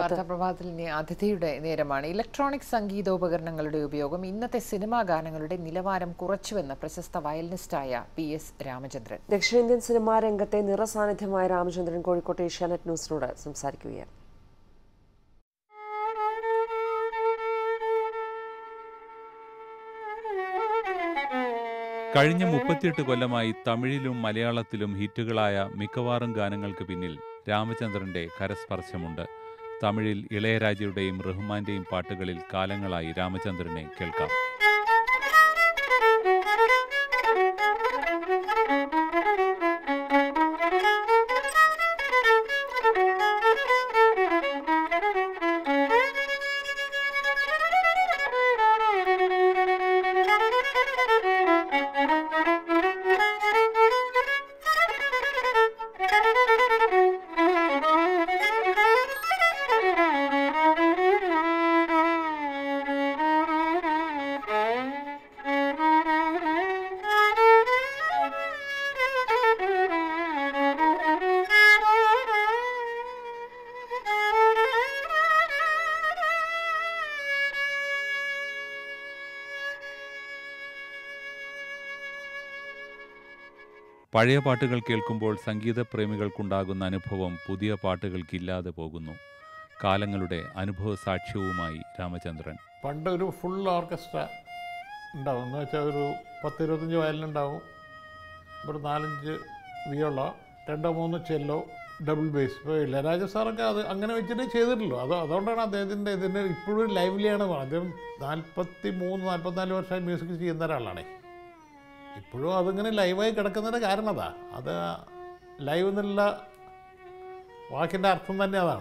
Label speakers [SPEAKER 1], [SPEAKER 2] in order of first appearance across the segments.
[SPEAKER 1] വാർത്താപ്രഭാതത്തിൽ ഇനി അതിഥിയുടെ നേരമാണ് ഇലക്ട്രോണിക് സംഗീതോപകരണങ്ങളുടെ ഉപയോഗം ഇന്നത്തെ സിനിമാ ഗാനങ്ങളുടെ നിലവാരം കുറച്ചുവെന്ന് പ്രശസ്ത വയലിനിസ്റ്റായ പി എസ് രാമചന്ദ്രൻ
[SPEAKER 2] ദക്ഷിണേന്ത്യൻ സിനിമാ രംഗത്തെ നിറസാന്നിധ്യമായ രാമചന്ദ്രൻ കോഴിക്കോട്ട് ഏഷ്യാനെറ്റ് ന്യൂസിനോട് സംസാരിക്കുകയാണ്
[SPEAKER 3] കഴിഞ്ഞ മുപ്പത്തിയെട്ട് കൊല്ലമായി തമിഴിലും മലയാളത്തിലും ഹിറ്റുകളായ മിക്കവാറും ഗാനങ്ങൾക്ക് പിന്നിൽ രാമചന്ദ്രന്റെ കരസ്പർശമുണ്ട് തമിഴിൽ ഇളയരാജയുടെയും റഹ്മാന്റെയും പാട്ടുകളിൽ കാലങ്ങളായി രാമചന്ദ്രനെ കേൾക്കാം പഴയ പാട്ടുകൾ കേൾക്കുമ്പോൾ സംഗീതപ്രേമികൾക്കുണ്ടാകുന്ന അനുഭവം പുതിയ പാട്ടുകൾക്കില്ലാതെ പോകുന്നു കാലങ്ങളുടെ അനുഭവ സാക്ഷ്യവുമായി രാമചന്ദ്രൻ
[SPEAKER 4] പണ്ട് ഒരു ഫുൾ ഓർക്കസ്ട്ര ഉണ്ടാവും എന്ന് വെച്ചാൽ ഒരു പത്ത് ഇരുപത്തഞ്ച് വയലിനുണ്ടാവും ഒരു നാലഞ്ച് വിയോള രണ്ടോ മൂന്നോ ചെല്ലോ ഡബിൾ ബേസ് ഇപ്പോൾ ഇളയരാജ സാറൊക്കെ അത് അങ്ങനെ വെച്ചിട്ട് ചെയ്തിട്ടുള്ളൂ അത് അതുകൊണ്ടാണ് അദ്ദേഹത്തിൻ്റെ ഇതിൻ്റെ ഇപ്പോഴും ലൈവ്ലിയാണ് അദ്ദേഹം നാൽപ്പത്തി മൂന്ന് നാൽപ്പത്തിനാല് വർഷമായി മ്യൂസിക് ചെയ്യുന്ന ഒരാളാണേ ഇപ്പോഴും അതിങ്ങനെ ലൈവായി കിടക്കുന്നതിൻ്റെ കാരണം അതാ അത് ലൈവ് എന്നുള്ള വാക്കിൻ്റെ അർത്ഥം തന്നെ അതാണ്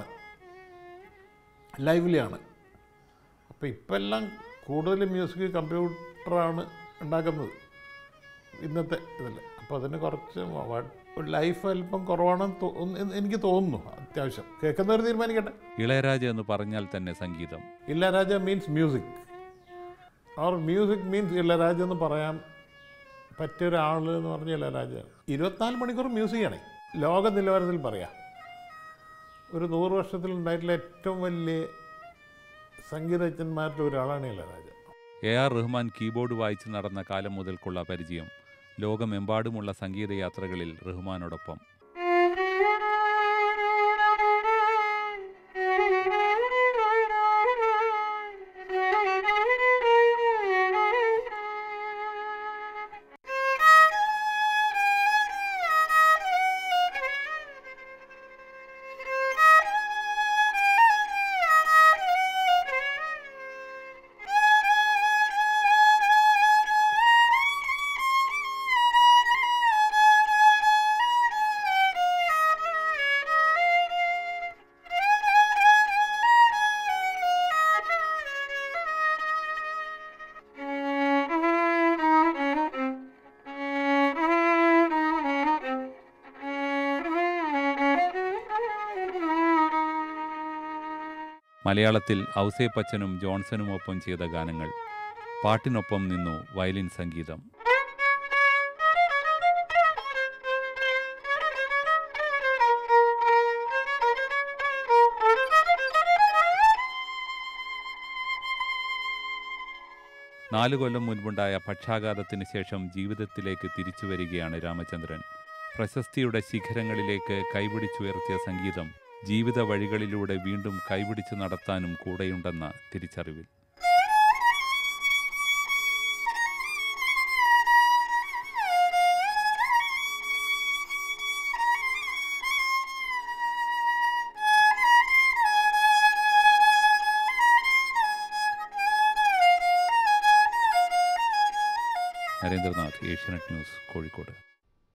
[SPEAKER 4] ലൈവ്ലിയാണ് അപ്പോൾ ഇപ്പം എല്ലാം കൂടുതൽ മ്യൂസിക് കമ്പ്യൂട്ടറാണ് ഉണ്ടാക്കുന്നത് ഇന്നത്തെ ഇതിൽ അപ്പോൾ അതിന് കുറച്ച് വ- ഒരു ലൈഫ് അല്പം കുറവാണെന്ന് തോ- എന്ന് എനിക്ക് തോന്നുന്നു അത്യാവശ്യം കേൾക്കുന്നവർ തീരുമാനിക്കട്ടെ
[SPEAKER 3] ഇളയരാജ എന്ന് പറഞ്ഞാൽ തന്നെ സംഗീതം
[SPEAKER 4] Ilaiyaraaja means music or music means Ilaiyaraaja എന്ന് പറയാൻ പറ്റിയ ഒരാൾ എന്ന് പറഞ്ഞ ഇളയരാജ ഇരുപത്തിനാല് മണിക്കൂർ മ്യൂസിക്കാണ് ലോക നിലവാരത്തിൽ പറയാം ഒരു നൂറ് വർഷത്തിൽ ഉണ്ടായിട്ടുള്ള ഏറ്റവും വലിയ സംഗീതജ്ഞന്മാരിൽ ഒരാളാണ് Ilaiyaraaja
[SPEAKER 3] A R Rahman keyboard വായിച്ച് നടന്ന കാലം മുതൽക്കുള്ള പരിചയം ലോകമെമ്പാടുമുള്ള സംഗീതയാത്രകളിൽ റഹ്മാനോടൊപ്പം മലയാളത്തിൽ ഔസേപ്പച്ചനും ജോൺസണുമൊപ്പം ചെയ്ത ഗാനങ്ങൾ പാട്ടിനൊപ്പം നിന്നു വയലിൻ സംഗീതം നാലു കൊല്ലം മുൻപുണ്ടായ പക്ഷാഘാതത്തിന് ശേഷം ജീവിതത്തിലേക്ക് തിരിച്ചു വരികയാണ് രാമചന്ദ്രൻ പ്രശസ്തിയുടെ ശിഖരങ്ങളിലേക്ക് കൈപിടിച്ചുയർത്തിയ സംഗീതം ജീവിത വഴികളിലൂടെ വീണ്ടും കൈപിടിച്ചു നടത്താനും കൂടെയുണ്ടെന്ന തിരിച്ചറിവിൽ നരേന്ദ്രനാഥ് ഏഷ്യാനെറ്റ് ന്യൂസ് കോഴിക്കോട്